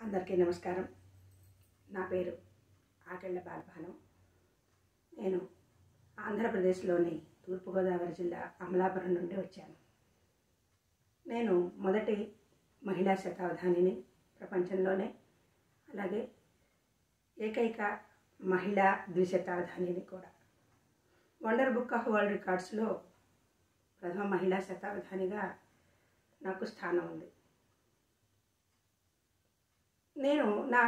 అందరికీ నమస్కారం నా పేరు ఆకెళ్ళ బాలభానం నేను ఆంధ్రప్రదేశ్లోని తూర్పుగోదావరి జిల్లా అమలాపురం నుండి వచ్చాను నేను మొదటి మహిళా శతావధానిని ప్రపంచంలోనే అలాగే ఏకైక మహిళా ద్విశతావధానిని కూడా వండర్ బుక్ ఆఫ్ వరల్డ్ రికార్డ్స్లో ప్రథమ మహిళా శతావధానిగా నాకు స్థానం ఉంది నేను నా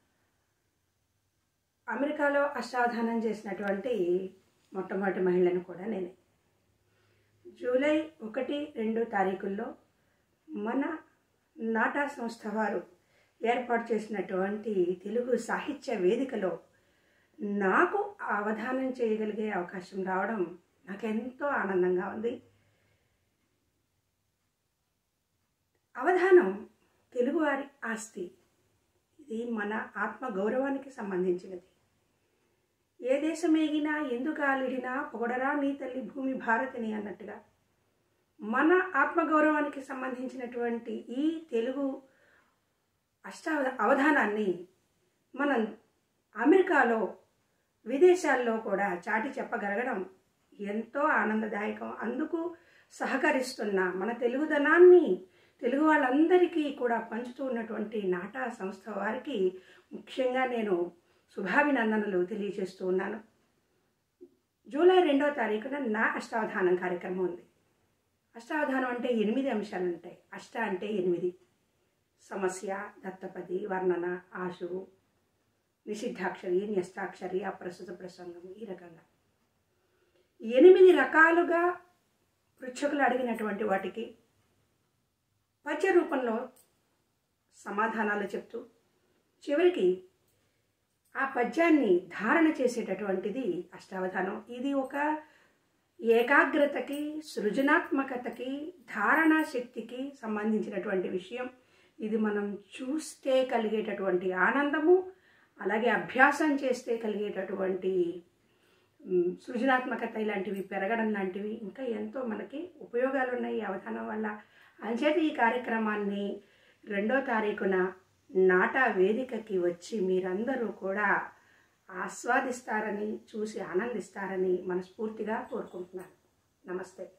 అమెరికాలో అష్టావధానం చేసినటువంటి మొట్టమొదటి మహిళను కూడా నేనే జూలై ఒకటి రెండు తారీఖుల్లో మన నాటా సంస్థ వారు ఏర్పాటు చేసినటువంటి తెలుగు సాహిత్య వేదికలో నాకు అవధానం చేయగలిగే అవకాశం రావడం నాకెంతో ఆనందంగా ఉంది అవధానం తెలుగువారి ఆస్తి ఇది మన ఆత్మ గౌరవానికి సంబంధించినది ఏ దేశం ఏగినా ఎందుకు ఆలిడినా పొగడరా నీ తల్లి భూమి భారతిని అన్నట్టుగా మన ఆత్మగౌరవానికి సంబంధించినటువంటి ఈ తెలుగు అష్టావ అవధానాన్ని మనం అమెరికాలో విదేశాల్లో కూడా చాటి చెప్పగలగడం ఎంతో ఆనందదాయకం అందుకు సహకరిస్తున్న మన తెలుగుదనాన్ని తెలుగు వాళ్ళందరికీ కూడా పంచుతూ ఉన్నటువంటి నాటా సంస్థ వారికి ముఖ్యంగా నేను శుభాభినందనలు తెలియజేస్తూ ఉన్నాను జూలై రెండవ తారీఖున నా అష్టావధానం కార్యక్రమం ఉంది అష్టావధానం అంటే ఎనిమిది అంశాలు ఉంటాయి అష్ట అంటే ఎనిమిది సమస్య దత్తపది వర్ణన ఆశువు నిషిద్ధాక్షరి న్యస్తాక్షరి అప్రస్తుత ప్రసంగం ఈ రకంగా ఎనిమిది రకాలుగా పృచ్ఛకులు అడిగినటువంటి వాటికి పద్య రూపంలో సమాధానాలు చెప్తూ చివరికి ఆ పద్యాన్ని ధారణ చేసేటటువంటిది అష్టావధానం ఇది ఒక ఏకాగ్రతకి సృజనాత్మకతకి ధారణా శక్తికి సంబంధించినటువంటి విషయం ఇది మనం చూస్తే కలిగేటటువంటి ఆనందము అలాగే అభ్యాసం చేస్తే కలిగేటటువంటి మ్, సృజనాత్మకత ఇలాంటివి పెరగడం లాంటివి ఇంకా ఎంతో మనకి ఉపయోగాలు ఉన్నాయి ఈ అవధానం వల్ల అంచేత ఈ కార్యక్రమాన్ని రెండో తారీఖున నాటా వేదికకి వచ్చి మీరందరూ కూడా ఆస్వాదిస్తారని చూసి ఆనందిస్తారని మనస్ఫూర్తిగా కోరుకుంటున్నాను నమస్తే